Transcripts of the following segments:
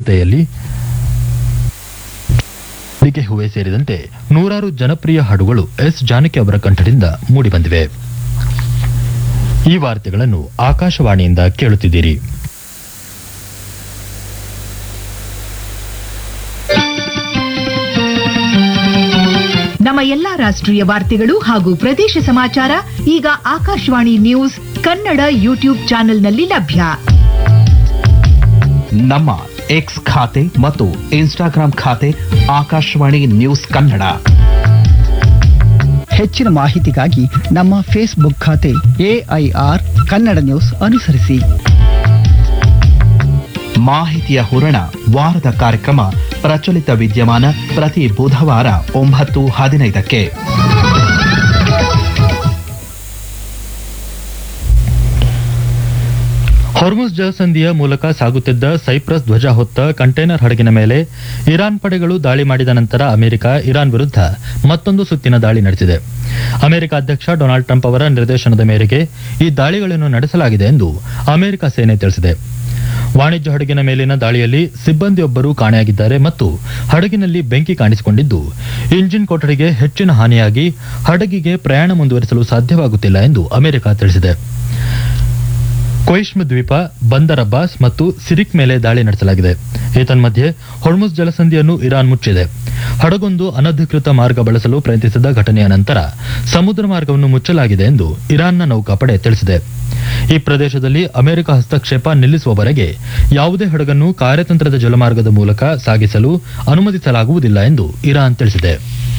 ಚಿತೆಯಲ್ಲಿ ಅಡಿಕೆ ಹೂವೆ ಸೇರಿದಂತೆ ನೂರಾರು ಜನಪ್ರಿಯ ಹಾಡುಗಳು ಎಸ್ ಜಾನಕಿ ಅವರ ಕಂಠದಿಂದ ಮೂಡಿಬಂದಿವೆ ಈ ವಾರ್ತೆಗಳನ್ನು ಆಕಾಶವಾಣಿಯಿಂದ ಕೇಳುತ್ತಿದ್ದೀರಿ ನಮ್ಮ ಎಲ್ಲಾ ರಾಷ್ಟ್ರೀಯ ವಾರ್ತೆಗಳು ಹಾಗೂ ಪ್ರದೇಶ ಸಮಾಚಾರ ಈಗ ಆಕಾಶವಾಣಿ ನ್ಯೂಸ್ ಕನ್ನಡ ಯೂಟ್ಯೂಬ್ ಚಾನೆಲ್ನಲ್ಲಿ ಲಭ್ಯ ನಮ್ಮ ಎಕ್ಸ್ ಖಾತೆ ಮತ್ತು ಇನ್ಸ್ಟಾಗ್ರಾಂ ಖಾತೆ ಆಕಾಶವಾಣಿ ನ್ಯೂಸ್ ಕನ್ನಡ ಹೆಚ್ಚಿನ ಮಾಹಿತಿಗಾಗಿ ನಮ್ಮ ಫೇಸ್ಬುಕ್ ಖಾತೆ ಎಐಆರ್ ಕನ್ನಡ ನ್ಯೂಸ್ ಅನುಸರಿಸಿ ಮಾಹಿತಿಯ ಹೂರಣ ವಾರದ ಕಾರ್ಯಕ್ರಮ ಪ್ರಚಲಿತ ವಿದ್ಯಮಾನ ಪ್ರತಿ ಬುಧವಾರ ಒಂಬತ್ತು ಹದಿನೈದಕ್ಕೆ ಹೊರ್ಮುಸ್ ಜಲಸಂಧಿಯ ಮೂಲಕ ಸಾಗುತ್ತಿದ್ದ ಸೈಪ್ರಸ್ ಧ್ವಜ ಹೊತ್ತ ಕಂಟೈನರ್ ಹಡಗಿನ ಮೇಲೆ ಇರಾನ್ ಪಡೆಗಳು ದಾಳಿ ಮಾಡಿದ ನಂತರ ಅಮೆರಿಕ ಇರಾನ್ ವಿರುದ್ಧ ಮತ್ತೊಂದು ಸುತ್ತಿನ ದಾಳಿ ನಡೆಸಿದೆ ಅಮೆರಿಕ ಅಧ್ಯಕ್ಷ ಡೊನಾಲ್ಡ್ ಟ್ರಂಪ್ ಅವರ ನಿರ್ದೇಶನದ ಮೇರೆಗೆ ಈ ದಾಳಿಗಳನ್ನು ನಡೆಸಲಾಗಿದೆ ಎಂದು ಅಮೆರಿಕ ಸೇನೆ ತಿಳಿಸಿದೆ ವಾಣಿಜ್ಯ ಹಡಗಿನ ಮೇಲಿನ ದಾಳಿಯಲ್ಲಿ ಸಿಬ್ಬಂದಿಯೊಬ್ಬರು ಕಾಣೆಯಾಗಿದ್ದಾರೆ ಮತ್ತು ಹಡಗಿನಲ್ಲಿ ಬೆಂಕಿ ಕಾಣಿಸಿಕೊಂಡಿದ್ದು ಇಂಜಿನ್ ಕೊಠಡಿಗೆ ಹೆಚ್ಚಿನ ಹಾನಿಯಾಗಿ ಹಡಗಿಗೆ ಪ್ರಯಾಣ ಮುಂದುವರಿಸಲು ಸಾಧ್ಯವಾಗುತ್ತಿಲ್ಲ ಎಂದು ಅಮೆರಿಕ ತಿಳಿಸಿದೆ ಕೊಯಿಶ್ಮ್ ದ್ವೀಪ ಬಂದರ್ ಅಬ್ಬಾಸ್ ಮತ್ತು ಸಿರಿಕ್ ಮೇಲೆ ದಾಳಿ ನಡೆಸಲಾಗಿದೆ ಏತನ್ಮಧ್ಯೆ ಹೊರ್ಮುಸ್ ಜಲಸಂಧಿಯನ್ನು ಇರಾನ್ ಮುಚ್ಚಿದೆ ಹಡಗೊಂದು ಅನಧಿಕೃತ ಮಾರ್ಗ ಬಳಸಲು ಪ್ರಯತ್ನಿಸಿದ ಘಟನೆಯ ನಂತರ ಸಮುದ್ರ ಮಾರ್ಗವನ್ನು ಮುಚ್ಚಲಾಗಿದೆ ಎಂದು ಇರಾನ್ನ ನೌಕಾಪಡೆ ತಿಳಿಸಿದೆ ಈ ಪ್ರದೇಶದಲ್ಲಿ ಅಮೆರಿಕ ಹಸ್ತಕ್ಷೇಪ ನಿಲ್ಲಿಸುವವರೆಗೆ ಯಾವುದೇ ಹಡಗನ್ನು ಕಾರ್ಯತಂತ್ರದ ಜಲಮಾರ್ಗದ ಮೂಲಕ ಸಾಗಿಸಲು ಅನುಮತಿಸಲಾಗುವುದಿಲ್ಲ ಎಂದು ಇರಾನ್ ತಿಳಿಸಿದೆ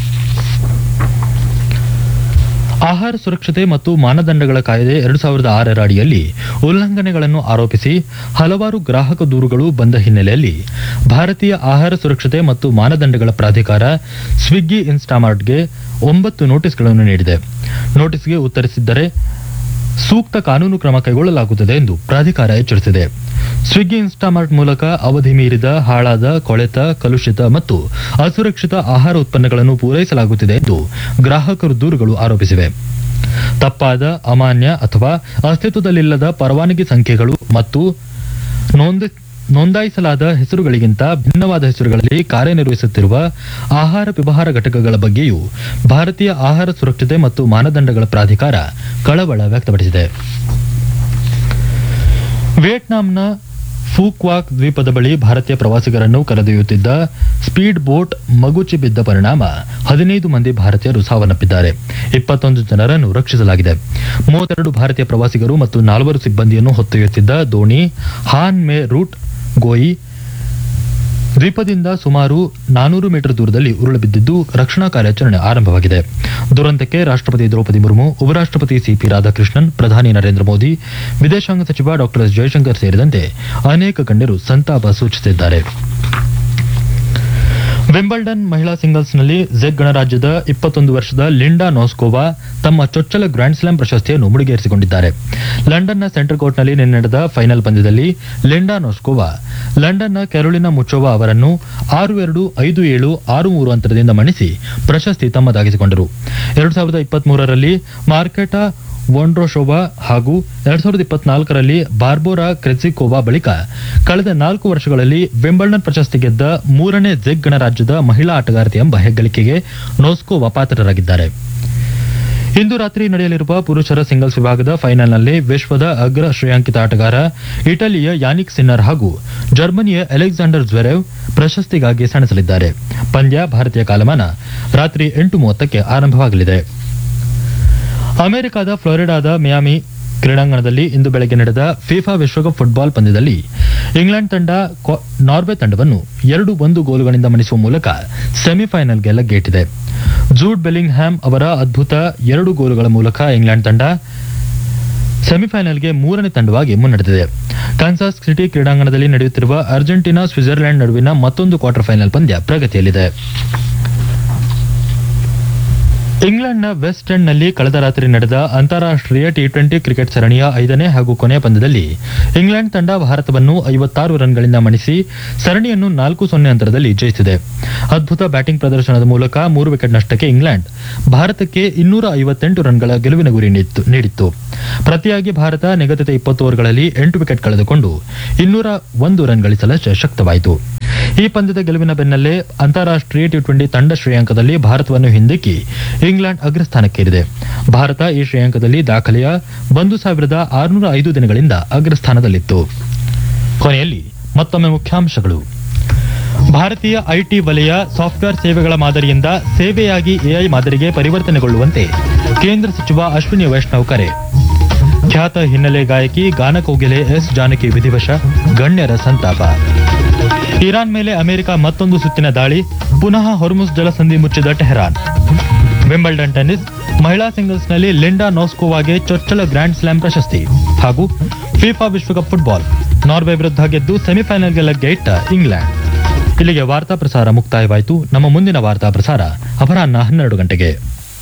ಆಹಾರ ಸುರಕ್ಷತೆ ಮತ್ತು ಮಾನದಂಡಗಳ ಕಾಯ್ದೆ ಎರಡು ಸಾವಿರದ ಆರರ ಅಡಿಯಲ್ಲಿ ಉಲ್ಲಂಘನೆಗಳನ್ನು ಆರೋಪಿಸಿ ಹಲವಾರು ಗ್ರಾಹಕ ದೂರುಗಳು ಬಂದ ಹಿನ್ನೆಲೆಯಲ್ಲಿ ಭಾರತೀಯ ಆಹಾರ ಸುರಕ್ಷತೆ ಮತ್ತು ಮಾನದಂಡಗಳ ಪ್ರಾಧಿಕಾರ ಸ್ವಿಗ್ಗಿ ಇನ್ಸ್ಟಾಮಾರ್ಟ್ಗೆ ಒಂಬತ್ತು ನೋಟಿಸ್ಗಳನ್ನು ನೀಡಿದೆ ನೋಟಿಸ್ಗೆ ಉತ್ತರಿಸಿದ್ದರೆ ಸೂಕ್ತ ಕಾನೂನು ಕ್ರಮ ಕೈಗೊಳ್ಳಲಾಗುತ್ತದೆ ಎಂದು ಪ್ರಾಧಿಕಾರ ಎಚ್ಚರಿಸಿದೆ ಸ್ವಿಗ್ಗಿ ಇನ್ಸ್ಟಾಮಾರ್ಟ್ ಮೂಲಕ ಅವಧಿ ಮೀರಿದ ಹಾಳಾದ ಕೊಳೆತ ಕಲುಷಿತ ಮತ್ತು ಅಸುರಕ್ಷಿತ ಆಹಾರ ಉತ್ಪನ್ನಗಳನ್ನು ಪೂರೈಸಲಾಗುತ್ತಿದೆ ಎಂದು ಗ್ರಾಹಕರು ದೂರುಗಳು ಆರೋಪಿಸಿವೆ ತಪ್ಪಾದ ಅಮಾನ್ಯ ಅಥವಾ ಅಸ್ತಿತ್ವದಲ್ಲಿಲ್ಲದ ಪರವಾನಗಿ ಸಂಖ್ಯೆಗಳು ಮತ್ತು ನೋಂದ ನೋಂದಾಯಿಸಲಾದ ಹೆಸರುಗಳಿಗಿಂತ ಭಿನ್ನವಾದ ಹೆಸರುಗಳಲ್ಲಿ ಕಾರ್ಯನಿರ್ವಹಿಸುತ್ತಿರುವ ಆಹಾರ ವ್ಯವಹಾರ ಘಟಕಗಳ ಬಗ್ಗೆಯೂ ಭಾರತೀಯ ಆಹಾರ ಸುರಕ್ಷತೆ ಮತ್ತು ಮಾನದಂಡಗಳ ಪ್ರಾಧಿಕಾರ ಕಳವಳ ವ್ಯಕ್ತಪಡಿಸಿದೆ ವಿಯೆಟ್ನಾಂನ ಫೂಕ್ವಾಕ್ ದ್ವೀಪದ ಬಳಿ ಭಾರತೀಯ ಪ್ರವಾಸಿಗರನ್ನು ಕರೆದೊಯ್ಯುತ್ತಿದ್ದ ಸ್ಪೀಡ್ ಬೋಟ್ ಮಗುಚಿ ಬಿದ್ದ ಪರಿಣಾಮ ಹದಿನೈದು ಮಂದಿ ಭಾರತೀಯರು ಸಾವನ್ನಪ್ಪಿದ್ದಾರೆ ಇಪ್ಪತ್ತೊಂದು ಜನರನ್ನು ರಕ್ಷಿಸಲಾಗಿದೆ ಮೂವತ್ತೆರಡು ಭಾರತೀಯ ಪ್ರವಾಸಿಗರು ಮತ್ತು ನಾಲ್ವರು ಸಿಬ್ಬಂದಿಯನ್ನು ಹೊತ್ತೊಯ್ಯುತ್ತಿದ್ದ ದೋಣಿ ಹಾನ್ ಮೇ ರೂಟ್ ಗೋಯಿ ದ್ವೀಪದಿಂದ ಸುಮಾರು ನಾನೂರು ಮೀಟರ್ ದೂರದಲ್ಲಿ ಉರುಳು ಬಿದ್ದಿದ್ದು ರಕ್ಷಣಾ ಕಾರ್ಯಾಚರಣೆ ಆರಂಭವಾಗಿದೆ ದುರಂತಕ್ಕೆ ರಾಷ್ಟ್ರಪತಿ ದ್ರೌಪದಿ ಮುರ್ಮು ಉಪರಾಷ್ಟ್ರಪತಿ ಸಿಪಿ ರಾಧಾಕೃಷ್ಣನ್ ಪ್ರಧಾನಿ ನರೇಂದ್ರ ಮೋದಿ ವಿದೇಶಾಂಗ ಸಚಿವ ಡಾಕ್ಟರ್ ಎಸ್ ಜಯಶಂಕರ್ ಸೇರಿದಂತೆ ಅನೇಕ ಗಣ್ಯರು ಸಂತಾಪ ಸೂಚಿಸಿದ್ದಾರೆ ವಿಂಬಲ್ಡನ್ ಮಹಿಳಾ ಸಿಂಗಲ್ಸ್ನಲ್ಲಿ ಜೆಕ್ ಗಣರಾಜ್ಯದ ಇಪ್ಪತ್ತೊಂದು ವರ್ಷದ ಲಿಂಡಾ ನೋಸ್ಕೋವಾ ತಮ್ಮ ಚೊಚ್ಚಲ ಗ್ರ್ಯಾಂಡ್ ಸ್ಲಾಮ್ ಪ್ರಶಸ್ತಿಯನ್ನು ಮುಡಿಗೇರಿಸಿಕೊಂಡಿದ್ದಾರೆ ಲಂಡನ್ನ ಸೆಂಟರ್ ಕೋರ್ಟ್ನಲ್ಲಿ ನಿನ್ನೆ ನಡೆದ ಫೈನಲ್ ಪಂದ್ಯದಲ್ಲಿ ಲಿಂಡಾ ನೋಸ್ಕೋವಾ ಲಂಡನ್ನ ಕೆರೋಲಿನಾ ಮುಚೋವಾ ಅವರನ್ನು ಆರು ಎರಡು ಐದು ಏಳು ಆರು ಮೂರು ಅಂತರದಿಂದ ಮಣಿಸಿ ಪ್ರಶಸ್ತಿ ತಮ್ಮದಾಗಿಸಿಕೊಂಡರು ಎರಡು ಸಾವಿರದ ಇಪ್ಪತ್ಮೂರರಲ್ಲಿ ಮಾರ್ಕೆಟಾ ವೊಂಡ್ರೋಶೋವಾ ಹಾಗೂ ಎರಡ್ ಸಾವಿರದ ಇಪ್ಪತ್ನಾಲ್ಕರಲ್ಲಿ ಬಾರ್ಬೋರಾ ಕ್ರೆಸಿಕೋವಾ ಬಳಿಕ ಕಳೆದ ನಾಲ್ಕು ವರ್ಷಗಳಲ್ಲಿ ವಿಂಬಲ್ಡನ್ ಪ್ರಶಸ್ತಿ ಗೆದ್ದ ಮೂರನೇ ಜೆಗ್ ಗಣರಾಜ್ಯದ ಮಹಿಳಾ ಆಟಗಾರ್ತಿ ಎಂಬ ಹೆಗ್ಗಳಿಕೆಗೆ ನೋಸ್ಕೋವಾ ಪಾತ್ರರಾಗಿದ್ದಾರೆ ಇಂದು ರಾತ್ರಿ ನಡೆಯಲಿರುವ ಪುರುಷರ ಸಿಂಗಲ್ಸ್ ವಿಭಾಗದ ಫೈನಲ್ನಲ್ಲಿ ವಿಶ್ವದ ಅಗ್ರ ಶ್ರೇಯಾಂಕಿತ ಆಟಗಾರ ಇಟಲಿಯ ಯಾನಿಕ್ ಸಿನ್ನರ್ ಹಾಗೂ ಜರ್ಮನಿಯ ಅಲೆಕ್ಸಾಂಡರ್ ಜ್ವೆರೆವ್ ಪ್ರಶಸ್ತಿಗಾಗಿ ಸೆಣಸಲಿದ್ದಾರೆ ಪಂದ್ಯ ಭಾರತೀಯ ಕಾಲಮಾನ ರಾತ್ರಿ ಎಂಟು ಮೂವತ್ತಕ್ಕೆ ಆರಂಭವಾಗಲಿದೆ ಅಮೆರಿಕದ ಫ್ಲೋರಿಡಾದ ಮಿಯಾಮಿ ಕ್ರೀಡಾಂಗಣದಲ್ಲಿ ಇಂದು ಬೆಳಗ್ಗೆ ನಡೆದ ಫಿಫಾ ವಿಶ್ವಕಪ್ ಫುಟ್ಬಾಲ್ ಪಂದ್ಯದಲ್ಲಿ ಇಂಗ್ಲೆಂಡ್ ತಂಡ ಕೊ- ನಾರ್ವೆ ತಂಡವನ್ನು ಎರಡು ಒಂದು ಗೋಲುಗಳಿಂದ ಮಣಿಸುವ ಮೂಲಕ ಸೆಮಿಫೈನಲ್ಗೆ ಲಗ್ಗೇಟಿದೆ ಜೂಡ್ ಬೆಲ್ಲಿಂಗ್ ಹ್ಯಾಮ್ ಅವರ ಅದ್ಭುತ ಎರಡು ಗೋಲುಗಳ ಮೂಲಕ ಇಂಗ್ಲೆಂಡ್ ತಂಡ ಸೆಮಿಫೈನಲ್ಗೆ ಮೂರನೇ ತಂಡವಾಗಿ ಮುನ್ನಡೆದಿದೆ ಕಾನ್ಸಾಸ್ ಸಿಟಿ ಕ್ರೀಡಾಂಗಣದಲ್ಲಿ ನಡೆಯುತ್ತಿರುವ ಅರ್ಜೆಂಟೀನಾ ಸ್ವಿಟ್ಜರ್ಲೆಂಡ್ ನಡುವಿನ ಮತ್ತೊಂದು ಕ್ವಾರ್ಟರ್ ಫೈನಲ್ ಪಂದ್ಯ ಪ್ರಗತಿಯಲ್ಲಿದೆ ಇಂಗ್ಲೆಂಡ್ನ ವೆಸ್ಟ್ ಎಂಡ್ನಲ್ಲಿ ಕಳೆದ ರಾತ್ರಿ ನಡೆದ ಅಂತಾರಾಷ್ಟ್ರೀಯ ಟಿ ಟ್ವೆಂಟಿ ಕ್ರಿಕೆಟ್ ಸರಣಿಯ ಐದನೇ ಹಾಗೂ ಕೊನೆಯ ಪಂದ್ಯದಲ್ಲಿ ಇಂಗ್ಲೆಂಡ್ ತಂಡ ಭಾರತವನ್ನು ಐವತ್ತಾರು ರನ್ಗಳಿಂದ ಮಣಿಸಿ ಸರಣಿಯನ್ನು ನಾಲ್ಕು ಸೊನ್ನೆ ಅಂತರದಲ್ಲಿ ಜಯಿಸಿದೆ ಅದ್ಭುತ ಬ್ಯಾಟಿಂಗ್ ಪ್ರದರ್ಶನದ ಮೂಲಕ ಮೂರು ವಿಕೆಟ್ ನಷ್ಟಕ್ಕೆ ಇಂಗ್ಲೆಂಡ್ ಭಾರತಕ್ಕೆ ಇನ್ನೂರ ಐವತ್ತೆಂಟು ರನ್ಗಳ ಗೆಲುವಿನ ಗುರಿ ನೀಡಿತ್ತು- ನೀಡಿತ್ತು ಪ್ರತಿಯಾಗಿ ಭಾರತ ನಿಗದಿತ ಇಪ್ಪತ್ತು ಓವರ್ಗಳಲ್ಲಿ ಎಂಟು ವಿಕೆಟ್ ಕಳೆದುಕೊಂಡು ಇನ್ನೂರ ಒಂದು ರನ್ ಗಳಿಸಲಷ್ಟೇ ಶಕ್ತವಾಯಿತು ಈ ಪಂದ್ಯದ ಗೆಲುವಿನ ಬೆನ್ನಲ್ಲೇ ಅಂತಾರಾಷ್ಟ್ರೀಯ ಟಿ ಟ್ವೆಂಟಿ ತಂಡ ಶ್ರೇಯಾಂಕದಲ್ಲಿ ಭಾರತವನ್ನು ಹಿಂದಿಕ್ಕಿ ಇಂಗ್ಲೆಂಡ್ ಅಗ್ರಸ್ಥಾನಕ್ಕೇರಿದೆ ಭಾರತ ಈ ಶ್ರೇಯಾಂಕದಲ್ಲಿ ದಾಖಲೆಯ ಒಂದು ಸಾವಿರದ ಆರುನೂರ ಐದು ದಿನಗಳಿಂದ ಅಗ್ರಸ್ಥಾನದಲ್ಲಿತ್ತು ಕೊನೆಯಲ್ಲಿ ಮತ್ತೊಮ್ಮೆ ಮುಖ್ಯಾಂಶಗಳು ಭಾರತೀಯ ಐಟಿ ವಲಯ ಸಾಫ್ಟ್ವೇರ್ ಸೇವೆಗಳ ಮಾದರಿಯಿಂದ ಸೇವೆಯಾಗಿ ಎಐ ಮಾದರಿಗೆ ಪರಿವರ್ತನೆಗೊಳ್ಳುವಂತೆ ಕೇಂದ್ರ ಸಚಿವ ಅಶ್ವಿನಿ ವೈಷ್ಣವ್ ಕರೆ ಖ್ಯಾತ ಹಿನ್ನೆಲೆ ಗಾಯಕಿ ಗಾನಕೋಗಿಲೆ ಎಸ್ ಜಾನಕಿ ವಿಧಿವಶ ಗಣ್ಯರ ಸಂತಾಪ ಇರಾನ್ ಮೇಲೆ ಅಮೆರಿಕ ಮತ್ತೊಂದು ಸುತ್ತಿನ ದಾಳಿ ಪುನಃ ಹೊರ್ಮುಸ್ ಜಲಸಂಧಿ ಮುಚ್ಚಿದ ಟೆಹರಾನ್ ವಿಂಬಲ್ಡನ್ ಟೆನ್ನಿಸ್ ಮಹಿಳಾ ಸಿಂಗಲ್ಸ್ನಲ್ಲಿ ಲಿಂಡಾ ನೋಸ್ಕೋವಾಗೆ ಚೊಚ್ಚಲ ಗ್ರ್ಯಾಂಡ್ ಸ್ಲಾಮ್ ಪ್ರಶಸ್ತಿ ಹಾಗೂ ಫಿಫಾ ವಿಶ್ವಕಪ್ ಫುಟ್ಬಾಲ್ ನಾರ್ವೆ ವಿರುದ್ಧ ಗೆದ್ದು ಸೆಮಿಫೈನಲ್ಗೆ ಲಗ್ಗೆ ಇಟ್ಟ ಇಂಗ್ಲೆಂಡ್ ಇಲ್ಲಿಗೆ ವಾರ್ತಾ ಪ್ರಸಾರ ಮುಕ್ತಾಯವಾಯಿತು ನಮ್ಮ ಮುಂದಿನ ವಾರ್ತಾ ಪ್ರಸಾರ ಅಪರಾಹ್ನ ಹನ್ನೆರಡು ಗಂಟೆಗೆ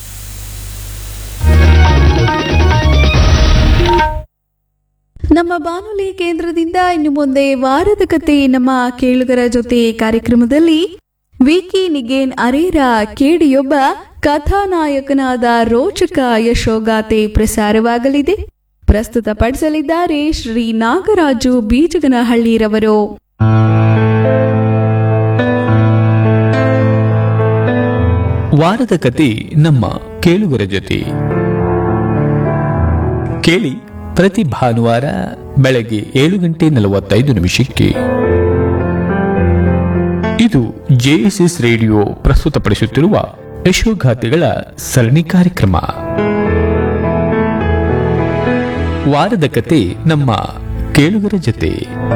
ನಮ್ಮ ಬಾನುಲಿ ಕೇಂದ್ರದಿಂದ ಇನ್ನು ಮುಂದೆ ವಾರದ ಕತೆ ನಮ್ಮ ಕೇಳುಗರ ಜೊತೆ ಕಾರ್ಯಕ್ರಮದಲ್ಲಿ ವಿಕಿ ನಿಗೇನ್ ಅರೇರ ಕೇಡಿಯೊಬ್ಬ ಕಥಾನಾಯಕನಾದ ರೋಚಕ ಯಶೋಗಾಥೆ ಪ್ರಸಾರವಾಗಲಿದೆ ಪ್ರಸ್ತುತಪಡಿಸಲಿದ್ದಾರೆ ಶ್ರೀ ನಾಗರಾಜು ಬೀಜಗನಹಳ್ಳಿರವರು ವಾರದ ಕತೆ ನಮ್ಮ ಕೇಳುಗರ ಜೊತೆ ಕೇಳಿ ಪ್ರತಿ ಭಾನುವಾರ ಬೆಳಗ್ಗೆ ಏಳು ಗಂಟೆ ನಲವತ್ತೈದು ನಿಮಿಷಕ್ಕೆ ಇದು ಜೆಎಸ್ಎಸ್ ರೇಡಿಯೋ ಪ್ರಸ್ತುತಪಡಿಸುತ್ತಿರುವ ಯಶೋಗಾಥೆಗಳ ಸರಣಿ ಕಾರ್ಯಕ್ರಮ ವಾರದ ಕತೆ ನಮ್ಮ ಕೇಳುಗರ ಜೊತೆ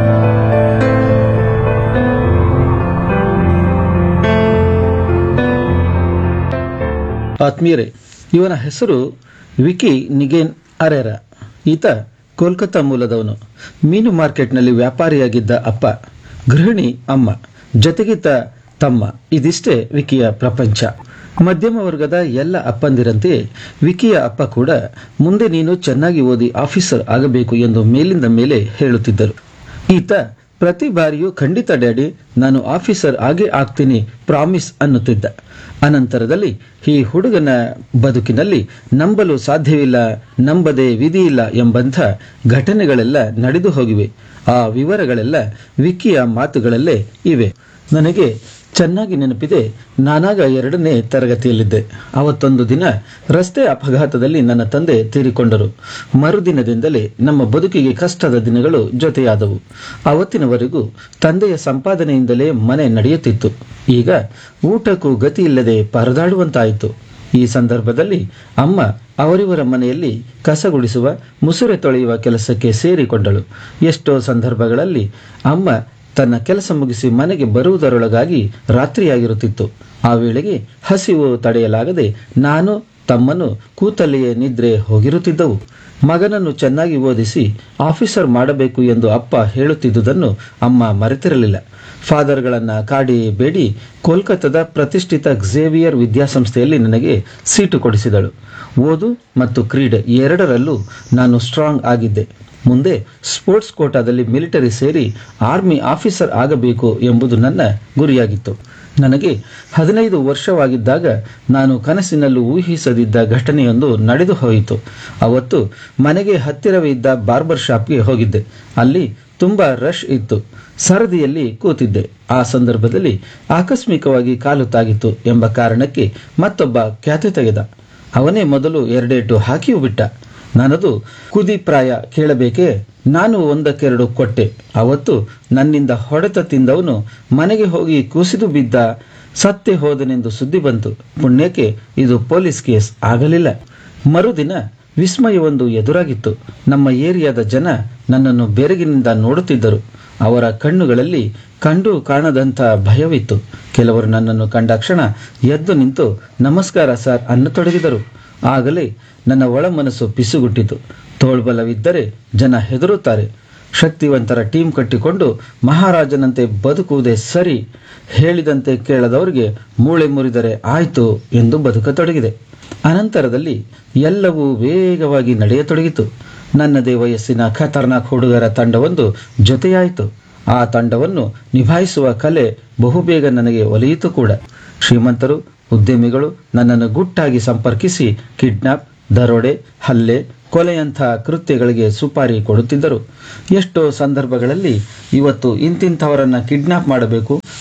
ಆತ್ಮೀಯರೇ ಇವನ ಹೆಸರು ವಿಕಿ ನಿಗೇನ್ ಅರೆರ ಈತ ಕೋಲ್ಕತ್ತಾ ಮೂಲದವನು ಮೀನು ಮಾರ್ಕೆಟ್ನಲ್ಲಿ ವ್ಯಾಪಾರಿಯಾಗಿದ್ದ ಅಪ್ಪ ಗೃಹಿಣಿ ಅಮ್ಮ ಜೊತೆಗಿದ್ದ ತಮ್ಮ ಇದಿಷ್ಟೇ ವಿಕಿಯ ಪ್ರಪಂಚ ಮಧ್ಯಮ ವರ್ಗದ ಎಲ್ಲ ಅಪ್ಪಂದಿರಂತೆ ವಿಕಿಯ ಅಪ್ಪ ಕೂಡ ಮುಂದೆ ನೀನು ಚೆನ್ನಾಗಿ ಓದಿ ಆಫೀಸರ್ ಆಗಬೇಕು ಎಂದು ಮೇಲಿಂದ ಮೇಲೆ ಹೇಳುತ್ತಿದ್ದರು ಈತ ಪ್ರತಿ ಬಾರಿಯೂ ಖಂಡಿತ ಡ್ಯಾಡಿ ನಾನು ಆಫೀಸರ್ ಆಗೇ ಆಗ್ತೀನಿ ಪ್ರಾಮಿಸ್ ಅನ್ನುತ್ತಿದ್ದ ಅನಂತರದಲ್ಲಿ ಈ ಹುಡುಗನ ಬದುಕಿನಲ್ಲಿ ನಂಬಲು ಸಾಧ್ಯವಿಲ್ಲ ನಂಬದೆ ವಿಧಿಯಿಲ್ಲ ಎಂಬಂಥ ಘಟನೆಗಳೆಲ್ಲ ನಡೆದು ಹೋಗಿವೆ ಆ ವಿವರಗಳೆಲ್ಲ ವಿಕಿಯ ಮಾತುಗಳಲ್ಲೇ ಇವೆ ನನಗೆ ಚೆನ್ನಾಗಿ ನೆನಪಿದೆ ನಾನಾಗ ಎರಡನೇ ತರಗತಿಯಲ್ಲಿದ್ದೆ ಅವತ್ತೊಂದು ದಿನ ರಸ್ತೆ ಅಪಘಾತದಲ್ಲಿ ನನ್ನ ತಂದೆ ತೀರಿಕೊಂಡರು ಮರುದಿನದಿಂದಲೇ ನಮ್ಮ ಬದುಕಿಗೆ ಕಷ್ಟದ ದಿನಗಳು ಜೊತೆಯಾದವು ಅವತ್ತಿನವರೆಗೂ ತಂದೆಯ ಸಂಪಾದನೆಯಿಂದಲೇ ಮನೆ ನಡೆಯುತ್ತಿತ್ತು ಈಗ ಊಟಕ್ಕೂ ಗತಿ ಇಲ್ಲದೆ ಪರದಾಡುವಂತಾಯಿತು ಈ ಸಂದರ್ಭದಲ್ಲಿ ಅಮ್ಮ ಅವರಿವರ ಮನೆಯಲ್ಲಿ ಕಸ ಗುಡಿಸುವ ಮುಸುರೆ ತೊಳೆಯುವ ಕೆಲಸಕ್ಕೆ ಸೇರಿಕೊಂಡಳು ಎಷ್ಟೋ ಸಂದರ್ಭಗಳಲ್ಲಿ ಅಮ್ಮ ತನ್ನ ಕೆಲಸ ಮುಗಿಸಿ ಮನೆಗೆ ಬರುವುದರೊಳಗಾಗಿ ರಾತ್ರಿಯಾಗಿರುತ್ತಿತ್ತು ಆ ವೇಳೆಗೆ ಹಸಿವು ತಡೆಯಲಾಗದೆ ನಾನು ತಮ್ಮನು ಕೂತಲ್ಲಿಯೇ ನಿದ್ರೆ ಹೋಗಿರುತ್ತಿದ್ದವು ಮಗನನ್ನು ಚೆನ್ನಾಗಿ ಓದಿಸಿ ಆಫೀಸರ್ ಮಾಡಬೇಕು ಎಂದು ಅಪ್ಪ ಹೇಳುತ್ತಿದ್ದುದನ್ನು ಅಮ್ಮ ಮರೆತಿರಲಿಲ್ಲ ಫಾದರ್ಗಳನ್ನ ಕಾಡಿ ಬೇಡಿ ಕೋಲ್ಕತ್ತಾದ ಪ್ರತಿಷ್ಠಿತ ಝೇವಿಯರ್ ವಿದ್ಯಾಸಂಸ್ಥೆಯಲ್ಲಿ ನನಗೆ ಸೀಟು ಕೊಡಿಸಿದಳು ಓದು ಮತ್ತು ಕ್ರೀಡೆ ಎರಡರಲ್ಲೂ ನಾನು ಸ್ಟ್ರಾಂಗ್ ಆಗಿದ್ದೆ ಮುಂದೆ ಸ್ಪೋರ್ಟ್ಸ್ ಕೋಟಾದಲ್ಲಿ ಮಿಲಿಟರಿ ಸೇರಿ ಆರ್ಮಿ ಆಫೀಸರ್ ಆಗಬೇಕು ಎಂಬುದು ನನ್ನ ಗುರಿಯಾಗಿತ್ತು ನನಗೆ ಹದಿನೈದು ವರ್ಷವಾಗಿದ್ದಾಗ ನಾನು ಕನಸಿನಲ್ಲೂ ಊಹಿಸದಿದ್ದ ಘಟನೆಯೊಂದು ನಡೆದು ಹೋಯಿತು ಅವತ್ತು ಮನೆಗೆ ಹತ್ತಿರವೇ ಇದ್ದ ಬಾರ್ಬರ್ ಶಾಪ್ಗೆ ಹೋಗಿದ್ದೆ ಅಲ್ಲಿ ತುಂಬಾ ರಶ್ ಇತ್ತು ಸರದಿಯಲ್ಲಿ ಕೂತಿದ್ದೆ ಆ ಸಂದರ್ಭದಲ್ಲಿ ಆಕಸ್ಮಿಕವಾಗಿ ಕಾಲು ತಾಗಿತ್ತು ಎಂಬ ಕಾರಣಕ್ಕೆ ಮತ್ತೊಬ್ಬ ಖ್ಯಾತಿ ತೆಗೆದ ಅವನೇ ಮೊದಲು ಎರಡೇಟು ಹಾಕಿಯೂ ಬಿಟ್ಟ ನಾನದು ಕುದಿ ಪ್ರಾಯ ಕೇಳಬೇಕೆ ನಾನು ಒಂದಕ್ಕೆರಡು ಕೊಟ್ಟೆ ಅವತ್ತು ನನ್ನಿಂದ ಹೊಡೆತ ತಿಂದವನು ಮನೆಗೆ ಹೋಗಿ ಕುಸಿದು ಬಿದ್ದ ಸತ್ತೇ ಹೋದನೆಂದು ಸುದ್ದಿ ಬಂತು ಪುಣ್ಯಕ್ಕೆ ಇದು ಪೊಲೀಸ್ ಕೇಸ್ ಆಗಲಿಲ್ಲ ಮರುದಿನ ವಿಸ್ಮಯವೊಂದು ಎದುರಾಗಿತ್ತು ನಮ್ಮ ಏರಿಯಾದ ಜನ ನನ್ನನ್ನು ಬೆರಗಿನಿಂದ ನೋಡುತ್ತಿದ್ದರು ಅವರ ಕಣ್ಣುಗಳಲ್ಲಿ ಕಂಡು ಕಾಣದಂತ ಭಯವಿತ್ತು ಕೆಲವರು ನನ್ನನ್ನು ಕಂಡ ಕ್ಷಣ ಎದ್ದು ನಿಂತು ನಮಸ್ಕಾರ ಸರ್ ಅನ್ನತೊಡಗಿದರು ಆಗಲೇ ನನ್ನ ಒಳ ಮನಸ್ಸು ಪಿಸುಗುಟ್ಟಿತು ತೋಳ್ಬಲವಿದ್ದರೆ ಜನ ಹೆದರುತ್ತಾರೆ ಶಕ್ತಿವಂತರ ಟೀಮ್ ಕಟ್ಟಿಕೊಂಡು ಮಹಾರಾಜನಂತೆ ಬದುಕುವುದೇ ಸರಿ ಹೇಳಿದಂತೆ ಕೇಳದವರಿಗೆ ಮೂಳೆ ಮುರಿದರೆ ಆಯ್ತು ಎಂದು ಬದುಕತೊಡಗಿದೆ ಅನಂತರದಲ್ಲಿ ಎಲ್ಲವೂ ವೇಗವಾಗಿ ನಡೆಯತೊಡಗಿತು ನನ್ನದೇ ವಯಸ್ಸಿನ ಖತರ್ನಾಕ್ ಹುಡುಗರ ತಂಡವೊಂದು ಜೊತೆಯಾಯಿತು ಆ ತಂಡವನ್ನು ನಿಭಾಯಿಸುವ ಕಲೆ ಬಹುಬೇಗ ನನಗೆ ಒಲಿಯಿತು ಕೂಡ ಶ್ರೀಮಂತರು ಉದ್ಯಮಿಗಳು ನನ್ನನ್ನು ಗುಟ್ಟಾಗಿ ಸಂಪರ್ಕಿಸಿ ಕಿಡ್ನಾಪ್ ದರೋಡೆ ಹಲ್ಲೆ ಕೊಲೆಯಂಥ ಕೃತ್ಯಗಳಿಗೆ ಸುಪಾರಿ ಕೊಡುತ್ತಿದ್ದರು ಎಷ್ಟೋ ಸಂದರ್ಭಗಳಲ್ಲಿ ಇವತ್ತು ಇಂತಿಂಥವರನ್ನ ಕಿಡ್ನಾಪ್ ಮಾಡಬೇಕು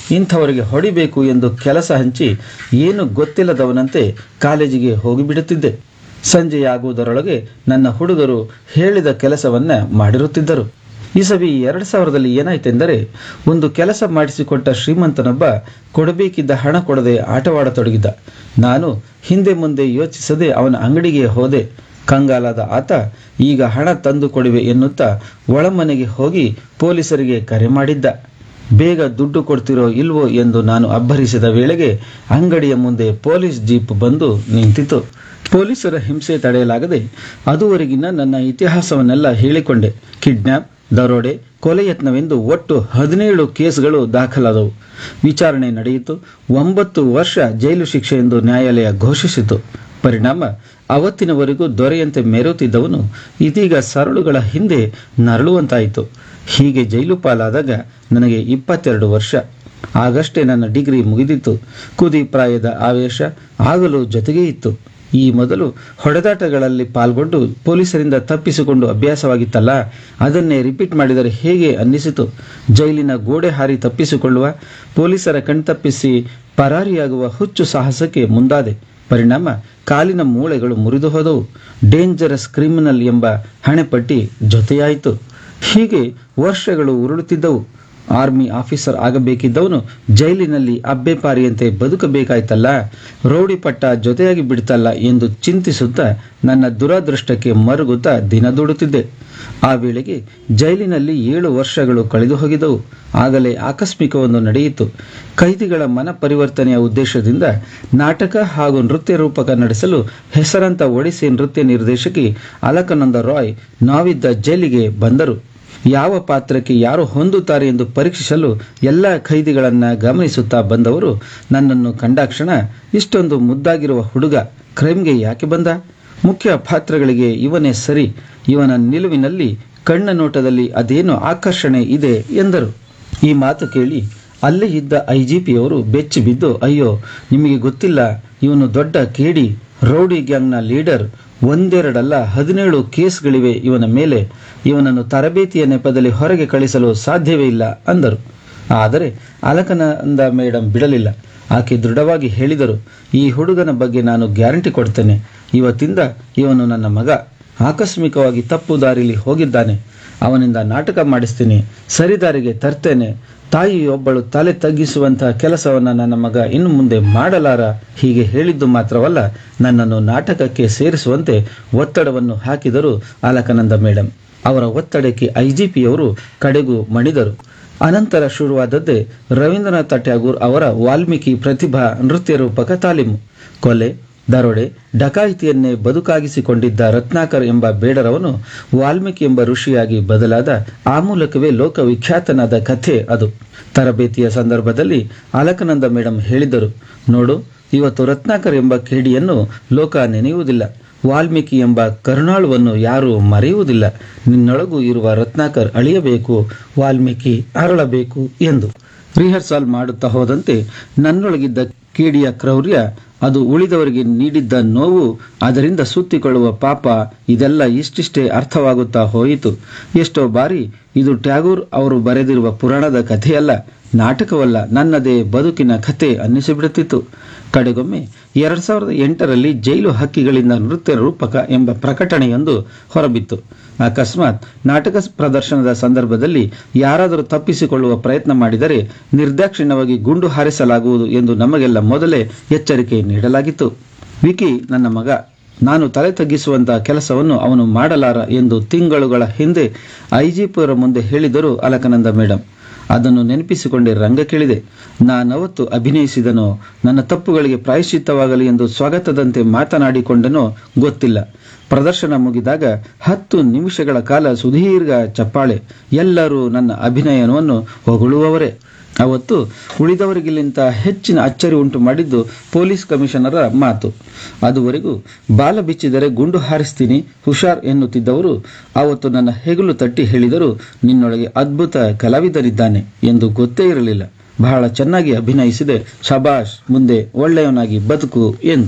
ಇಂಥವರಿಗೆ ಹೊಡಿಬೇಕು ಎಂದು ಕೆಲಸ ಹಂಚಿ ಏನು ಗೊತ್ತಿಲ್ಲದವನಂತೆ ಕಾಲೇಜಿಗೆ ಹೋಗಿಬಿಡುತ್ತಿದ್ದೆ ಸಂಜೆಯಾಗುವುದರೊಳಗೆ ನನ್ನ ಹುಡುಗರು ಹೇಳಿದ ಕೆಲಸವನ್ನ ಮಾಡಿರುತ್ತಿದ್ದರು ಈ ಸವಿ ಎರಡ್ ಸಾವಿರದಲ್ಲಿ ಏನಾಯ್ತೆಂದರೆ ಒಂದು ಕೆಲಸ ಮಾಡಿಸಿಕೊಟ್ಟ ಶ್ರೀಮಂತನೊಬ್ಬ ಕೊಡಬೇಕಿದ್ದ ಹಣ ಕೊಡದೆ ಆಟವಾಡತೊಡಗಿದ್ದ ನಾನು ಹಿಂದೆ ಮುಂದೆ ಯೋಚಿಸದೆ ಅವನ ಅಂಗಡಿಗೆ ಹೋದೆ ಕಂಗಾಲಾದ ಆತ ಈಗ ಹಣ ತಂದು ಕೊಡುವೆ ಎನ್ನುತ್ತಾ ಒಳಮನೆಗೆ ಹೋಗಿ ಪೊಲೀಸರಿಗೆ ಕರೆ ಮಾಡಿದ್ದ ಬೇಗ ದುಡ್ಡು ಕೊಡ್ತಿರೋ ಇಲ್ವೋ ಎಂದು ನಾನು ಅಬ್ಬರಿಸಿದ ವೇಳೆಗೆ ಅಂಗಡಿಯ ಮುಂದೆ ಪೊಲೀಸ್ ಜೀಪ್ ಬಂದು ನಿಂತಿತು ಪೊಲೀಸರ ಹಿಂಸೆ ತಡೆಯಲಾಗದೆ ಅದುವರೆಗಿನ ನನ್ನ ಇತಿಹಾಸವನ್ನೆಲ್ಲ ಹೇಳಿಕೊಂಡೆ ಕಿಡ್ನಾಪ್ ದರೋಡೆ ಕೊಲೆ ಯತ್ನವೆಂದು ಒಟ್ಟು ಹದಿನೇಳು ಕೇಸ್ಗಳು ದಾಖಲಾದವು ವಿಚಾರಣೆ ನಡೆಯಿತು ಒಂಬತ್ತು ವರ್ಷ ಜೈಲು ಶಿಕ್ಷೆ ಎಂದು ನ್ಯಾಯಾಲಯ ಘೋಷಿಸಿತು ಪರಿಣಾಮ ಅವತ್ತಿನವರೆಗೂ ದೊರೆಯಂತೆ ಮೆರೆಯುತ್ತಿದ್ದವನು ಇದೀಗ ಸರಳುಗಳ ಹಿಂದೆ ನರಳುವಂತಾಯಿತು ಹೀಗೆ ಜೈಲು ಪಾಲಾದಾಗ ನನಗೆ ಇಪ್ಪತ್ತೆರಡು ವರ್ಷ ಆಗಷ್ಟೇ ನನ್ನ ಡಿಗ್ರಿ ಮುಗಿದಿತ್ತು ಕುದಿ ಪ್ರಾಯದ ಆವೇಶ ಆಗಲೂ ಜೊತೆಗೇ ಇತ್ತು ಈ ಮೊದಲು ಹೊಡೆದಾಟಗಳಲ್ಲಿ ಪಾಲ್ಗೊಂಡು ಪೊಲೀಸರಿಂದ ತಪ್ಪಿಸಿಕೊಂಡು ಅಭ್ಯಾಸವಾಗಿತ್ತಲ್ಲ ಅದನ್ನೇ ರಿಪೀಟ್ ಮಾಡಿದರೆ ಹೇಗೆ ಅನ್ನಿಸಿತು ಜೈಲಿನ ಗೋಡೆ ಹಾರಿ ತಪ್ಪಿಸಿಕೊಳ್ಳುವ ಪೊಲೀಸರ ಕಣ್ತಪ್ಪಿಸಿ ಪರಾರಿಯಾಗುವ ಹುಚ್ಚು ಸಾಹಸಕ್ಕೆ ಮುಂದಾದೆ ಪರಿಣಾಮ ಕಾಲಿನ ಮೂಳೆಗಳು ಮುರಿದು ಹೋದವು ಡೇಂಜರಸ್ ಕ್ರಿಮಿನಲ್ ಎಂಬ ಹಣೆಪಟ್ಟಿ ಜೊತೆಯಾಯಿತು ಹೀಗೆ ವರ್ಷಗಳು ಉರುಳುತ್ತಿದ್ದವು ಆರ್ಮಿ ಆಫೀಸರ್ ಆಗಬೇಕಿದ್ದವನು ಜೈಲಿನಲ್ಲಿ ಅಬ್ಬೆಪಾರಿಯಂತೆ ಬದುಕಬೇಕಾಯ್ತಲ್ಲ ರೌಡಿ ಪಟ್ಟ ಜೊತೆಯಾಗಿ ಬಿಡ್ತಲ್ಲ ಎಂದು ಚಿಂತಿಸುತ್ತಾ ನನ್ನ ದುರಾದೃಷ್ಟಕ್ಕೆ ಮರುಗುತ್ತಾ ದಿನ ದುಡುತ್ತಿದ್ದೆ ಆ ವೇಳೆಗೆ ಜೈಲಿನಲ್ಲಿ ಏಳು ವರ್ಷಗಳು ಕಳೆದು ಹೋಗಿದವು ಆಗಲೇ ಆಕಸ್ಮಿಕವೊಂದು ನಡೆಯಿತು ಕೈದಿಗಳ ಮನ ಪರಿವರ್ತನೆಯ ಉದ್ದೇಶದಿಂದ ನಾಟಕ ಹಾಗೂ ನೃತ್ಯ ರೂಪಕ ನಡೆಸಲು ಹೆಸರಂತ ಒಡಿಸಿ ನೃತ್ಯ ನಿರ್ದೇಶಕಿ ಅಲಕನಂದ ರಾಯ್ ನಾವಿದ್ದ ಜೈಲಿಗೆ ಬಂದರು ಯಾವ ಪಾತ್ರಕ್ಕೆ ಯಾರು ಹೊಂದುತ್ತಾರೆ ಎಂದು ಪರೀಕ್ಷಿಸಲು ಎಲ್ಲ ಖೈದಿಗಳನ್ನ ಗಮನಿಸುತ್ತಾ ಬಂದವರು ನನ್ನನ್ನು ಕಂಡಾಕ್ಷಣ ಇಷ್ಟೊಂದು ಮುದ್ದಾಗಿರುವ ಹುಡುಗ ಕ್ರೈಮ್ಗೆ ಯಾಕೆ ಬಂದ ಮುಖ್ಯ ಪಾತ್ರಗಳಿಗೆ ಇವನೇ ಸರಿ ಇವನ ನಿಲುವಿನಲ್ಲಿ ಕಣ್ಣ ನೋಟದಲ್ಲಿ ಅದೇನೋ ಆಕರ್ಷಣೆ ಇದೆ ಎಂದರು ಈ ಮಾತು ಕೇಳಿ ಅಲ್ಲೇ ಇದ್ದ ಐಜಿಪಿಯವರು ಬೆಚ್ಚಿ ಬಿದ್ದು ಅಯ್ಯೋ ನಿಮಗೆ ಗೊತ್ತಿಲ್ಲ ಇವನು ದೊಡ್ಡ ಕೇಡಿ ರೌಡಿ ಗ್ಯಾಂಗ್ನ ಲೀಡರ್ ಒಂದೆರಡಲ್ಲ ಹದಿನೇಳು ಕೇಸ್ಗಳಿವೆ ಇವನ ಮೇಲೆ ಇವನನ್ನು ತರಬೇತಿಯ ನೆಪದಲ್ಲಿ ಹೊರಗೆ ಕಳಿಸಲು ಸಾಧ್ಯವೇ ಇಲ್ಲ ಅಂದರು ಆದರೆ ಅಲಕನಂದ ಮೇಡಂ ಬಿಡಲಿಲ್ಲ ಆಕೆ ದೃಢವಾಗಿ ಹೇಳಿದರು ಈ ಹುಡುಗನ ಬಗ್ಗೆ ನಾನು ಗ್ಯಾರಂಟಿ ಕೊಡ್ತೇನೆ ಇವತ್ತಿಂದ ಇವನು ನನ್ನ ಮಗ ಆಕಸ್ಮಿಕವಾಗಿ ತಪ್ಪು ದಾರಿಲಿ ಹೋಗಿದ್ದಾನೆ ಅವನಿಂದ ನಾಟಕ ಮಾಡಿಸ್ತೀನಿ ಸರಿದಾರಿಗೆ ತರ್ತೇನೆ ತಾಯಿಯೊಬ್ಬಳು ತಲೆ ತಗ್ಗಿಸುವಂತಹ ಕೆಲಸವನ್ನ ನನ್ನ ಮಗ ಇನ್ನು ಮುಂದೆ ಮಾಡಲಾರ ಹೀಗೆ ಹೇಳಿದ್ದು ಮಾತ್ರವಲ್ಲ ನನ್ನನ್ನು ನಾಟಕಕ್ಕೆ ಸೇರಿಸುವಂತೆ ಒತ್ತಡವನ್ನು ಹಾಕಿದರು ಅಲಕನಂದ ಮೇಡಂ ಅವರ ಒತ್ತಡಕ್ಕೆ ಐಜಿಪಿಯವರು ಕಡೆಗೂ ಮಣಿದರು ಅನಂತರ ಶುರುವಾದದ್ದೇ ರವೀಂದ್ರನಾಥ ಟ್ಯಾಗೂರ್ ಅವರ ವಾಲ್ಮೀಕಿ ಪ್ರತಿಭಾ ನೃತ್ಯ ರೂಪಕ ತಾಲೀಮು ಕೊಲೆ ದರೋಡೆ ಡಕಾಯಿತಿಯನ್ನೇ ಬದುಕಾಗಿಸಿಕೊಂಡಿದ್ದ ರತ್ನಾಕರ್ ಎಂಬ ಬೇಡರವನು ವಾಲ್ಮೀಕಿ ಎಂಬ ಋಷಿಯಾಗಿ ಬದಲಾದ ಆ ಮೂಲಕವೇ ಲೋಕವಿಖ್ಯಾತನಾದ ಕಥೆ ಅದು ತರಬೇತಿಯ ಸಂದರ್ಭದಲ್ಲಿ ಅಲಕನಂದ ಮೇಡಂ ಹೇಳಿದರು ನೋಡು ಇವತ್ತು ರತ್ನಾಕರ್ ಎಂಬ ಕೇಡಿಯನ್ನು ಲೋಕ ನೆನೆಯುವುದಿಲ್ಲ ವಾಲ್ಮೀಕಿ ಎಂಬ ಕರುಣಾಳುವನ್ನು ಯಾರೂ ಮರೆಯುವುದಿಲ್ಲ ನಿನ್ನೊಳಗೂ ಇರುವ ರತ್ನಾಕರ್ ಅಳಿಯಬೇಕು ವಾಲ್ಮೀಕಿ ಅರಳಬೇಕು ಎಂದು ರಿಹರ್ಸಲ್ ಮಾಡುತ್ತಾ ಹೋದಂತೆ ನನ್ನೊಳಗಿದ್ದ ಕೇಡಿಯ ಕ್ರೌರ್ಯ ಅದು ಉಳಿದವರಿಗೆ ನೀಡಿದ್ದ ನೋವು ಅದರಿಂದ ಸುತ್ತಿಕೊಳ್ಳುವ ಪಾಪ ಇದೆಲ್ಲ ಇಷ್ಟಿಷ್ಟೇ ಅರ್ಥವಾಗುತ್ತಾ ಹೋಯಿತು ಎಷ್ಟೋ ಬಾರಿ ಇದು ಟ್ಯಾಗೂರ್ ಅವರು ಬರೆದಿರುವ ಪುರಾಣದ ಕಥೆಯಲ್ಲ ನಾಟಕವಲ್ಲ ನನ್ನದೇ ಬದುಕಿನ ಕಥೆ ಅನ್ನಿಸಿಬಿಡುತ್ತಿತ್ತು ಕಡೆಗೊಮ್ಮೆ ಎರಡ್ ಸಾವಿರದ ಎಂಟರಲ್ಲಿ ಜೈಲು ಹಕ್ಕಿಗಳಿಂದ ನೃತ್ಯ ರೂಪಕ ಎಂಬ ಪ್ರಕಟಣೆಯೊಂದು ಹೊರಬಿತ್ತು ಅಕಸ್ಮಾತ್ ನಾಟಕ ಪ್ರದರ್ಶನದ ಸಂದರ್ಭದಲ್ಲಿ ಯಾರಾದರೂ ತಪ್ಪಿಸಿಕೊಳ್ಳುವ ಪ್ರಯತ್ನ ಮಾಡಿದರೆ ನಿರ್ದಾಕ್ಷಿಣ್ಯವಾಗಿ ಗುಂಡು ಹಾರಿಸಲಾಗುವುದು ಎಂದು ನಮಗೆಲ್ಲ ಮೊದಲೇ ಎಚ್ಚರಿಕೆ ನೀಡಲಾಗಿತ್ತು ವಿಕಿ ನನ್ನ ಮಗ ನಾನು ತಲೆ ತಗ್ಗಿಸುವಂತಹ ಕೆಲಸವನ್ನು ಅವನು ಮಾಡಲಾರ ಎಂದು ತಿಂಗಳುಗಳ ಹಿಂದೆ ಐಜಿಪಿಯವರ ಮುಂದೆ ಹೇಳಿದರು ಅಲಕನಂದ ಮೇಡಂ ಅದನ್ನು ನೆನಪಿಸಿಕೊಂಡೇ ರಂಗಕ್ಕಿಳಿದೆ ನಾನವತ್ತು ಅಭಿನಯಿಸಿದನೋ ನನ್ನ ತಪ್ಪುಗಳಿಗೆ ಪ್ರಾಯಶ್ಚಿತ್ತವಾಗಲಿ ಎಂದು ಸ್ವಾಗತದಂತೆ ಮಾತನಾಡಿಕೊಂಡನೋ ಗೊತ್ತಿಲ್ಲ ಪ್ರದರ್ಶನ ಮುಗಿದಾಗ ಹತ್ತು ನಿಮಿಷಗಳ ಕಾಲ ಸುದೀರ್ಘ ಚಪ್ಪಾಳೆ ಎಲ್ಲರೂ ನನ್ನ ಅಭಿನಯವನ್ನು ಹೊಗಳುವವರೇ ಅವತ್ತು ಉಳಿದವರಿಗಿಂತ ಹೆಚ್ಚಿನ ಅಚ್ಚರಿ ಉಂಟು ಮಾಡಿದ್ದು ಪೊಲೀಸ್ ಕಮಿಷನರ ಮಾತು ಅದುವರೆಗೂ ಬಾಲ ಬಿಚ್ಚಿದರೆ ಗುಂಡು ಹಾರಿಸ್ತೀನಿ ಹುಷಾರ್ ಎನ್ನುತ್ತಿದ್ದವರು ಅವತ್ತು ನನ್ನ ಹೆಗಲು ತಟ್ಟಿ ಹೇಳಿದರು ನಿನ್ನೊಳಗೆ ಅದ್ಭುತ ಕಲಾವಿದರಿದ್ದಾನೆ ಎಂದು ಗೊತ್ತೇ ಇರಲಿಲ್ಲ ಬಹಳ ಚೆನ್ನಾಗಿ ಅಭಿನಯಿಸಿದೆ ಶಬಾಷ್ ಮುಂದೆ ಒಳ್ಳೆಯವನಾಗಿ ಬದುಕು ಎಂದು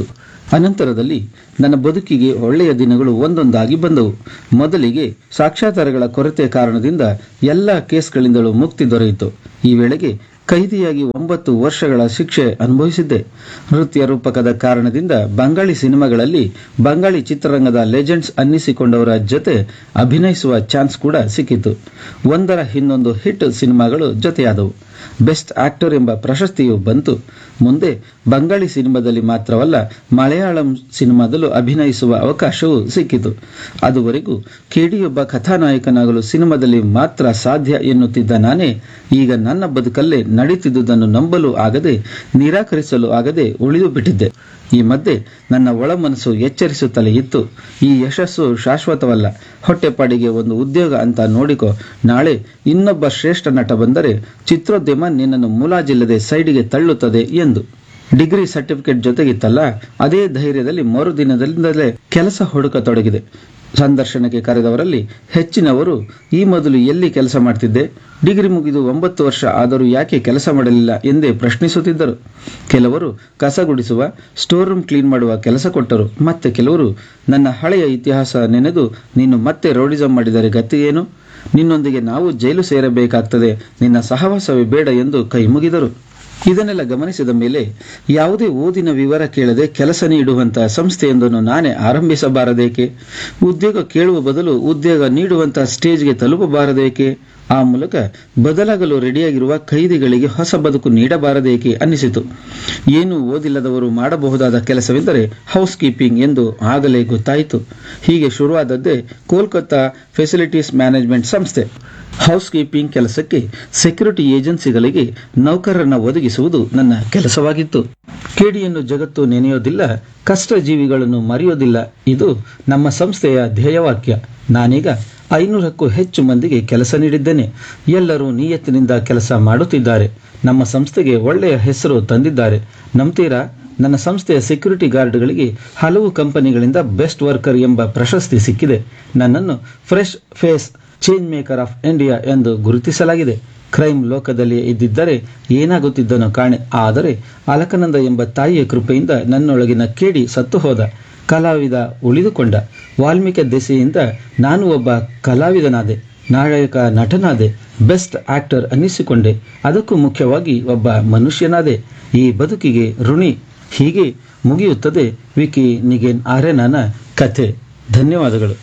ಅನಂತರದಲ್ಲಿ ನನ್ನ ಬದುಕಿಗೆ ಒಳ್ಳೆಯ ದಿನಗಳು ಒಂದೊಂದಾಗಿ ಬಂದವು ಮೊದಲಿಗೆ ಸಾಕ್ಷ್ಯಾಧಾರಗಳ ಕೊರತೆ ಕಾರಣದಿಂದ ಎಲ್ಲ ಕೇಸ್ಗಳಿಂದಲೂ ಮುಕ್ತಿ ದೊರೆಯಿತು ಈ ವೇಳೆಗೆ ಕೈದಿಯಾಗಿ ಒಂಬತ್ತು ವರ್ಷಗಳ ಶಿಕ್ಷೆ ಅನುಭವಿಸಿದ್ದೆ ನೃತ್ಯ ರೂಪಕದ ಕಾರಣದಿಂದ ಬಂಗಾಳಿ ಸಿನಿಮಾಗಳಲ್ಲಿ ಬಂಗಾಳಿ ಚಿತ್ರರಂಗದ ಲೆಜೆಂಡ್ಸ್ ಅನ್ನಿಸಿಕೊಂಡವರ ಜೊತೆ ಅಭಿನಯಿಸುವ ಚಾನ್ಸ್ ಕೂಡ ಸಿಕ್ಕಿತು ಒಂದರ ಹಿಂದೊಂದು ಹಿಟ್ ಸಿನಿಮಾಗಳು ಜೊತೆಯಾದವು ಬೆಸ್ಟ್ ಆಕ್ಟರ್ ಎಂಬ ಪ್ರಶಸ್ತಿಯು ಬಂತು ಮುಂದೆ ಬಂಗಾಳಿ ಸಿನಿಮಾದಲ್ಲಿ ಮಾತ್ರವಲ್ಲ ಮಲಯಾಳಂ ಸಿನಿಮಾದಲ್ಲೂ ಅಭಿನಯಿಸುವ ಅವಕಾಶವೂ ಸಿಕ್ಕಿತು ಅದುವರೆಗೂ ಕೆಡಿಯೊಬ್ಬ ಕಥಾನಾಯಕನಾಗಲು ಸಿನಿಮಾದಲ್ಲಿ ಮಾತ್ರ ಸಾಧ್ಯ ಎನ್ನುತ್ತಿದ್ದ ನಾನೇ ಈಗ ನನ್ನ ಬದುಕಲ್ಲೇ ನಡೀತಿದ್ದುದನ್ನು ನಂಬಲು ಆಗದೆ ನಿರಾಕರಿಸಲು ಆಗದೆ ಉಳಿದು ಬಿಟ್ಟಿದ್ದೆ ಈ ಮಧ್ಯೆ ನನ್ನ ಒಳ ಮನಸ್ಸು ಎಚ್ಚರಿಸುತ್ತಲೇ ಇತ್ತು ಈ ಯಶಸ್ಸು ಶಾಶ್ವತವಲ್ಲ ಹೊಟ್ಟೆಪಾಡಿಗೆ ಒಂದು ಉದ್ಯೋಗ ಅಂತ ನೋಡಿಕೊ ನಾಳೆ ಇನ್ನೊಬ್ಬ ಶ್ರೇಷ್ಠ ನಟ ಬಂದರೆ ಚಿತ್ರೋದ್ಯಮ ನಿನ್ನನ್ನು ಮುಲಾಜಿಲ್ಲದೆ ಸೈಡಿಗೆ ತಳ್ಳುತ್ತದೆ ಎಂದು ಡಿಗ್ರಿ ಸರ್ಟಿಫಿಕೇಟ್ ಜೊತೆಗಿತ್ತಲ್ಲ ಅದೇ ಧೈರ್ಯದಲ್ಲಿ ಮರುದಿನದಿಂದಲೇ ಕೆಲಸ ಹುಡುಕತೊಡಗಿದೆ ಸಂದರ್ಶನಕ್ಕೆ ಕರೆದವರಲ್ಲಿ ಹೆಚ್ಚಿನವರು ಈ ಮೊದಲು ಎಲ್ಲಿ ಕೆಲಸ ಮಾಡ್ತಿದ್ದೆ ಡಿಗ್ರಿ ಮುಗಿದು ಒಂಬತ್ತು ವರ್ಷ ಆದರೂ ಯಾಕೆ ಕೆಲಸ ಮಾಡಲಿಲ್ಲ ಎಂದೇ ಪ್ರಶ್ನಿಸುತ್ತಿದ್ದರು ಕೆಲವರು ಕಸ ಗುಡಿಸುವ ಸ್ಟೋರ್ ರೂಮ್ ಕ್ಲೀನ್ ಮಾಡುವ ಕೆಲಸ ಕೊಟ್ಟರು ಮತ್ತೆ ಕೆಲವರು ನನ್ನ ಹಳೆಯ ಇತಿಹಾಸ ನೆನೆದು ನೀನು ಮತ್ತೆ ರೌಡಿಸಂ ಮಾಡಿದರೆ ಗತಿ ಏನು ನಿನ್ನೊಂದಿಗೆ ನಾವು ಜೈಲು ಸೇರಬೇಕಾಗ್ತದೆ ನಿನ್ನ ಸಹವಾಸವೇ ಬೇಡ ಎಂದು ಕೈ ಮುಗಿದರು ಇದನ್ನೆಲ್ಲ ಗಮನಿಸಿದ ಮೇಲೆ ಯಾವುದೇ ಓದಿನ ವಿವರ ಕೇಳದೆ ಕೆಲಸ ನೀಡುವಂತಹ ಸಂಸ್ಥೆಯೊಂದನ್ನು ನಾನೇ ಆರಂಭಿಸಬಾರದೇಕೆ ಉದ್ಯೋಗ ಕೇಳುವ ಬದಲು ಉದ್ಯೋಗ ನೀಡುವಂತಹ ಸ್ಟೇಜ್ಗೆ ತಲುಪಬಾರದೇಕೆ ಆ ಮೂಲಕ ಬದಲಾಗಲು ರೆಡಿಯಾಗಿರುವ ಖೈದಿಗಳಿಗೆ ಹೊಸ ಬದುಕು ನೀಡಬಾರದೇಕೆ ಅನ್ನಿಸಿತು ಏನು ಓದಿಲ್ಲದವರು ಮಾಡಬಹುದಾದ ಕೆಲಸವೆಂದರೆ ಹೌಸ್ ಕೀಪಿಂಗ್ ಎಂದು ಆಗಲೇ ಗೊತ್ತಾಯಿತು ಹೀಗೆ ಶುರುವಾದದ್ದೇ ಕೋಲ್ಕತ್ತಾ ಫೆಸಿಲಿಟೀಸ್ ಮ್ಯಾನೇಜ್ಮೆಂಟ್ ಸಂಸ್ಥೆ ಹೌಸ್ ಕೀಪಿಂಗ್ ಕೆಲಸಕ್ಕೆ ಸೆಕ್ಯೂರಿಟಿ ಏಜೆನ್ಸಿಗಳಿಗೆ ನೌಕರರನ್ನ ಒದಗಿಸುವುದು ನನ್ನ ಕೆಲಸವಾಗಿತ್ತು ಕೇಡಿಯನ್ನು ಜಗತ್ತು ನೆನೆಯೋದಿಲ್ಲ ಕಷ್ಟ ಜೀವಿಗಳನ್ನು ಮರೆಯೋದಿಲ್ಲ ಇದು ನಮ್ಮ ಸಂಸ್ಥೆಯ ಧ್ಯೇಯವಾಕ್ಯ ನಾನೀಗ ಐನೂರಕ್ಕೂ ಹೆಚ್ಚು ಮಂದಿಗೆ ಕೆಲಸ ನೀಡಿದ್ದೇನೆ ಎಲ್ಲರೂ ನಿಯತ್ತಿನಿಂದ ಕೆಲಸ ಮಾಡುತ್ತಿದ್ದಾರೆ ನಮ್ಮ ಸಂಸ್ಥೆಗೆ ಒಳ್ಳೆಯ ಹೆಸರು ತಂದಿದ್ದಾರೆ ನಂಬ್ತೀರಾ ನನ್ನ ಸಂಸ್ಥೆಯ ಸೆಕ್ಯೂರಿಟಿ ಗಾರ್ಡ್ಗಳಿಗೆ ಹಲವು ಕಂಪನಿಗಳಿಂದ ಬೆಸ್ಟ್ ವರ್ಕರ್ ಎಂಬ ಪ್ರಶಸ್ತಿ ಸಿಕ್ಕಿದೆ ನನ್ನನ್ನು fresh face change maker of India ಎಂದು ಗುರುತಿಸಲಾಗಿದೆ ಕ್ರೈಮ್ ಲೋಕದಲ್ಲಿ ಇದ್ದಿದ್ದರೆ ಏನಾಗುತ್ತಿದ್ದನೋ ಕಾಣೆ ಆದರೆ ಅಲಕನಂದ ಎಂಬ ತಾಯಿಯ ಕೃಪೆಯಿಂದ ನನ್ನೊಳಗಿನ ಕೇಡಿ ಸತ್ತು ಹೋದ ಕಲಾವಿದ ಉಳಿದುಕೊಂಡ ವಾಲ್ಮೀಕಿ ದೆಸೆಯಿಂದ ನಾನು ಒಬ್ಬ ಕಲಾವಿದನಾದೆ ನಾಯಕ ನಟನಾದೆ ಬೆಸ್ಟ್ ಆಕ್ಟರ್ ಅನ್ನಿಸಿಕೊಂಡೆ ಅದಕ್ಕೂ ಮುಖ್ಯವಾಗಿ ಒಬ್ಬ ಮನುಷ್ಯನಾದೆ ಈ ಬದುಕಿಗೆ ಋಣಿ ಹೀಗೆ ಮುಗಿಯುತ್ತದೆ ವಿಕಿ ನಿಗೇನ್ ಆರ್ಯನನ ಕಥೆ ಧನ್ಯವಾದಗಳು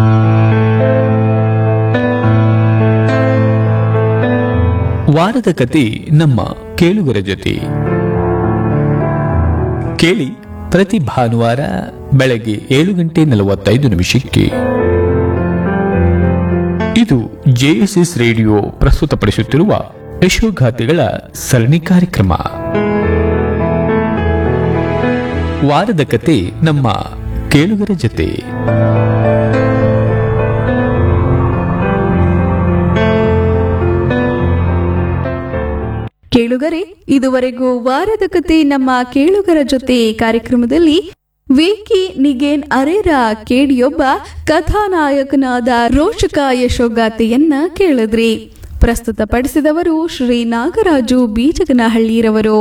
ವಾರದ ಕತೆ ನಮ್ಮ ಕೇಳುಗರ ಜೊತೆ ಕೇಳಿ ಪ್ರತಿ ಭಾನುವಾರ ಬೆಳಗ್ಗೆ ಏಳು ಗಂಟೆ ನಲವತ್ತೈದು ನಿಮಿಷಕ್ಕೆ ಇದು ಜೆಎಸ್ಎಸ್ ರೇಡಿಯೋ ಪ್ರಸ್ತುತಪಡಿಸುತ್ತಿರುವ ಯಶೋಗಾಥೆಗಳ ಸರಣಿ ಕಾರ್ಯಕ್ರಮ ವಾರದ ಕತೆ ನಮ್ಮ ಕೇಳುಗರ ಜೊತೆ ಕೇಳುಗರೆ ಇದುವರೆಗೂ ವಾರದ ಕತೆ ನಮ್ಮ ಕೇಳುಗರ ಜೊತೆ ಕಾರ್ಯಕ್ರಮದಲ್ಲಿ ವಿಕಿ ನಿಗೇನ್ ಅರೇರ ಕೇಡಿಯೊಬ್ಬ ಕಥಾನಾಯಕನಾದ ರೋಚಕ ಯಶೋಗಾಥೆಯನ್ನ ಕೇಳಿದ್ರಿ ಪ್ರಸ್ತುತಪಡಿಸಿದವರು ಶ್ರೀ ನಾಗರಾಜು ಬೀಜಗನಹಳ್ಳಿರವರು